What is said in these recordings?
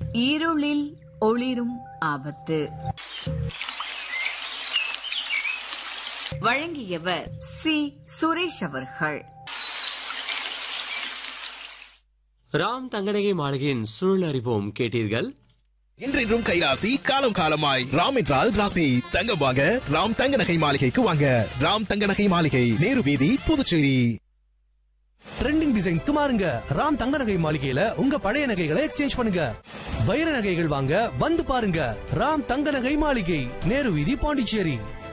இருளில் ஒளிரும் ஆபத்து வழங்கியவர் சி சுரேஷ் அவர்கள் ராம் தங்கநகை மாளிகையின் சூழல் அறிவோம் கேட்டீர்கள் இன்றைக்கும் கைராசி காலம் காலமாய் ராம் என்றால் ராசி தங்கம் வாங்க ராம் தங்க நகை மாளிகைக்கு வாங்க ராம் தங்க நகை மாளிகை நேரு வீதி புதுச்சேரி ட்ரெண்டிங் டிசைன்ஸ்க்கு மாறுங்க ராம் தங்க நகை மாளிகையில உங்க பழைய நகைகளை எக்ஸ்சேஞ்ச் பண்ணுங்க வைர நகைகள் வாங்க வந்து பாருங்க ராம் தங்க நகை மாளிகை நேரு வீதி பாண்டிச்சேரி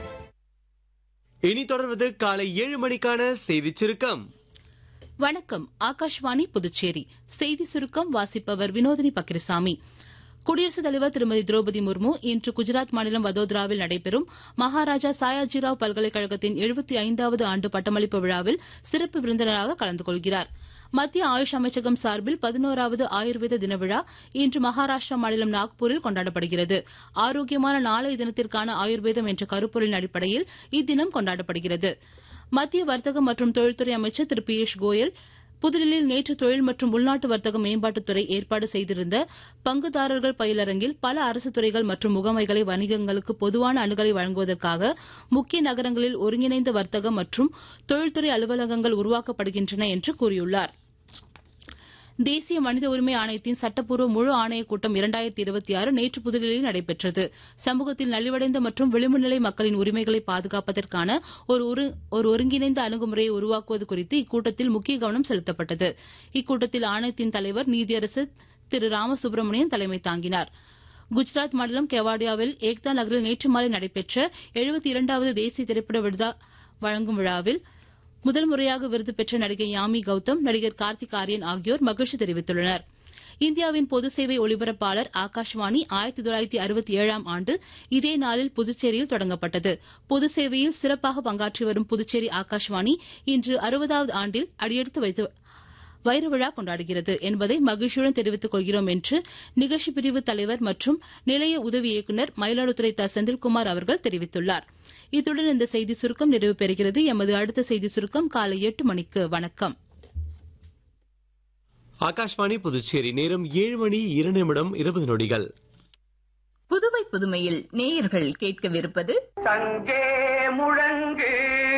இனி தொடர்வது காலை ஏழு மணிக்கான செய்தி சுருக்கம் வணக்கம் ஆகாஷ்வாணி புதுச்சேரி செய்தி சுருக்கம் வாசிப்பவர் வினோதினி பக்கிரசாமி குடியரசுத் தலைவர் திருமதி திரௌபதி முர்மு இன்று குஜராத் மாநிலம் வதோதராவில் நடைபெறும் மகாராஜா சாயாஜிராவ் பல்கலைக்கழகத்தின் எழுபத்தி ஐந்தாவது ஆண்டு பட்டமளிப்பு விழாவில் சிறப்பு விருந்தினராக கலந்து கொள்கிறார் மத்திய ஆயுஷ் அமைச்சகம் சார்பில் பதினோராவது ஆயுர்வேத தின விழா இன்று மகாராஷ்டிரா மாநிலம் நாக்பூரில் கொண்டாடப்படுகிறது ஆரோக்கியமான நாளைய தினத்திற்கான ஆயுர்வேதம் என்ற கருப்பொருளின் அடிப்படையில் இத்தினம் கொண்டாடப்படுகிறது மத்திய வர்த்தகம் மற்றும் தொழில்துறை அமைச்சர் திரு பியூஷ் கோயல் புதுதில்லியில் நேற்று தொழில் மற்றும் உள்நாட்டு வர்த்தக மேம்பாட்டுத்துறை ஏற்பாடு செய்திருந்த பங்குதாரர்கள் பயிலரங்கில் பல அரசு துறைகள் மற்றும் முகமைகளை வணிகங்களுக்கு பொதுவான அணுகலை வழங்குவதற்காக முக்கிய நகரங்களில் ஒருங்கிணைந்த வர்த்தக மற்றும் தொழில்துறை அலுவலகங்கள் உருவாக்கப்படுகின்றன என்று கூறியுள்ளார் தேசிய மனித உரிமை ஆணையத்தின் சட்டப்பூர்வ முழு ஆணையக் கூட்டம் இரண்டாயிரத்தி இருபத்தி ஆறு நேற்று புதுதில்லியில் நடைபெற்றது சமூகத்தில் நலிவடைந்த மற்றும் விளிம்பு நிலை மக்களின் உரிமைகளை பாதுகாப்பதற்கான ஒரு ஒரு- ஒரு ஒருங்கிணைந்த அணுகுமுறையை உருவாக்குவது குறித்து இக்கூட்டத்தில் முக்கிய கவனம் செலுத்தப்பட்டது இக்கூட்டத்தில் ஆணையத்தின் தலைவர் நீதியரசர் திரு ராமசுப்ரமணியன் தலைமை தாங்கினார் குஜராத் மாநிலம் கெவாடியாவில் ஏக்தா நகரில் நேற்று மாலை நடைபெற்ற எழுபத்தி இரண்டாவது தேசிய திரைப்பட விருதா வழங்கும் விழாவில் முதல் முறையாக விருது பெற்ற நடிகை யாமி கௌதம் நடிகர் கார்த்திக் ஆரியன் ஆகியோர் மகிழ்ச்சி தெரிவித்துள்ளனர் இந்தியாவின் பொது சேவை ஒலிபரப்பாளர் ஆகாஷ்வாணி ஆயிரத்தி தொள்ளாயிரத்தி அறுபத்தி ஏழாம் ஆண்டு இதே நாளில் புதுச்சேரியில் தொடங்கப்பட்டது பொது சேவையில் சிறப்பாக பங்காற்றி வரும் புதுச்சேரி ஆகாஷ்வாணி இன்று அறுபதாவது ஆண்டில் அடியெடுத்து வைத்து வைர விழா கொண்டாடுகிறது என்பதை மகிழ்ச்சியுடன் தெரிவித்துக் கொள்கிறோம் என்று நிகழ்ச்சி பிரிவு தலைவர் மற்றும் நிலைய உதவி இயக்குநர் மயிலாடுதுறை த செந்தில்குமார் அவர்கள் தெரிவித்துள்ளார் இத்துடன் இந்த செய்தி சுருக்கம் நிறைவு பெறுகிறது எமது அடுத்த செய்தி சுருக்கம் காலை எட்டு மணிக்கு வணக்கம் ஆகாஷ்வாணி புதுச்சேரி நேரம் ஏழு மணி இரண்டு நிமிடம் இருபது நொடிகள் புதுவை புதுமையில் நேயர்கள் கேட்கவிருப்பது தங்கே முழங்கு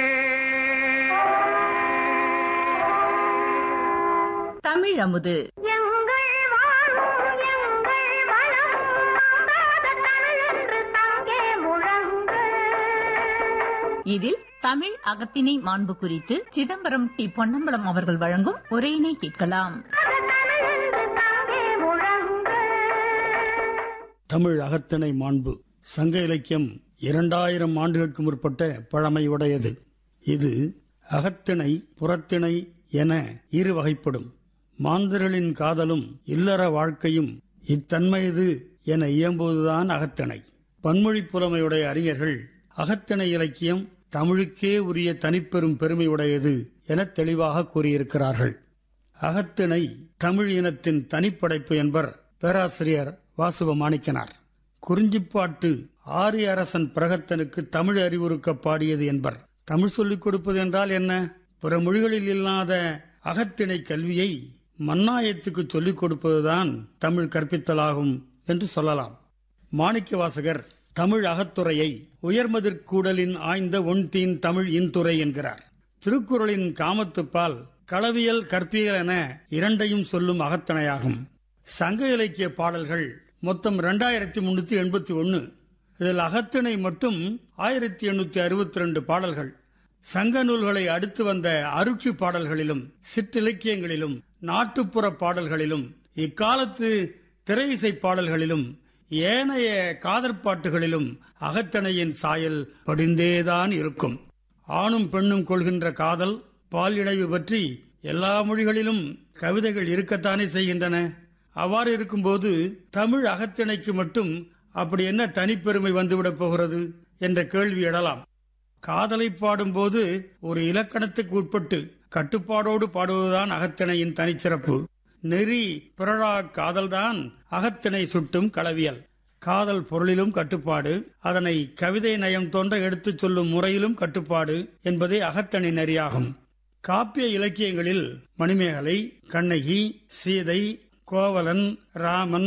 தமிழ் அமுது எங்கள் வாழும் எங்கள் வளம் மாறாத தமிழென்று தங்கே முழங்கு இதில் தமிழ் அகத்திணை மாண்பு குறித்து சிதம்பரம் டி பொன்னம்பலம் அவர்கள் வழங்கும் உரையினை கேட்கலாம் தமிழென்று தங்கே முழங்கு தமிழ் அகத்திணை மாண்பு சங்க இலக்கியம் இரண்டாயிரம் ஆண்டுகளுக்கு முற்பட்ட பழமை உடையது இது அகத்திணை புறத்திணை என இரு வகைப்படும் மாந்தர்களின் காதலும் இல்லற வாழ்க்கையும் இத்தன்மையது என இயம்புவதுதான் அகத்திணை பன்மொழி புலமையுடைய அறிஞர்கள் அகத்திணை இலக்கியம் தமிழுக்கே உரிய தனிப்பெரும் பெருமையுடையது என தெளிவாக கூறியிருக்கிறார்கள் அகத்திணை தமிழ் இனத்தின் தனிப்படைப்பு என்பர் பேராசிரியர் வாசுவ மாணிக்கனார் குறிஞ்சிப்பாட்டு ஆரிய அரசன் பிரகத்தனுக்கு தமிழ் அறிவுறுக்க பாடியது என்பர் தமிழ் சொல்லிக் கொடுப்பது என்றால் என்ன பிற மொழிகளில் இல்லாத அகத்திணை கல்வியை மன்னாயத்துக்கு சொல்லிக் கொடுப்பதுதான் தமிழ் கற்பித்தலாகும் என்று சொல்லலாம் மாணிக்க வாசகர் தமிழ் அகத்துறையை உயர்மதிர்கூடலின் ஆய்ந்த ஒன்தீன் தமிழ் இன்துறை என்கிறார் திருக்குறளின் காமத்துப்பால் களவியல் கற்பியல் என இரண்டையும் சொல்லும் அகத்தணையாகும் சங்க இலக்கிய பாடல்கள் மொத்தம் இரண்டாயிரத்தி முன்னூத்தி எண்பத்தி ஒன்னு இதில் அகத்திணை மட்டும் ஆயிரத்தி எண்ணூத்தி அறுபத்தி ரெண்டு பாடல்கள் சங்க நூல்களை அடுத்து வந்த அருட்சி பாடல்களிலும் சிற்றிலக்கியங்களிலும் நாட்டுப்புற பாடல்களிலும் இக்காலத்து திரை இசை பாடல்களிலும் ஏனைய காதற்பாட்டுகளிலும் அகத்தணையின் சாயல் படிந்தேதான் இருக்கும் ஆணும் பெண்ணும் கொள்கின்ற காதல் பால் இணைவு பற்றி எல்லா மொழிகளிலும் கவிதைகள் இருக்கத்தானே செய்கின்றன அவ்வாறு இருக்கும்போது தமிழ் அகத்திணைக்கு மட்டும் அப்படி என்ன தனிப்பெருமை வந்துவிடப் போகிறது என்ற கேள்வி எழலாம் காதலை பாடும்போது ஒரு இலக்கணத்துக்கு உட்பட்டு கட்டுப்பாடோடு பாடுவதுதான் அகத்திணையின் தனிச்சிறப்பு நெறி பிறழா காதல்தான் அகத்திணை சுட்டும் களவியல் காதல் பொருளிலும் கட்டுப்பாடு அதனை கவிதை நயம் தோன்ற எடுத்துச் சொல்லும் முறையிலும் கட்டுப்பாடு என்பதே அகத்தணி நெறியாகும் காப்பிய இலக்கியங்களில் மணிமேகலை கண்ணகி சீதை கோவலன் ராமன்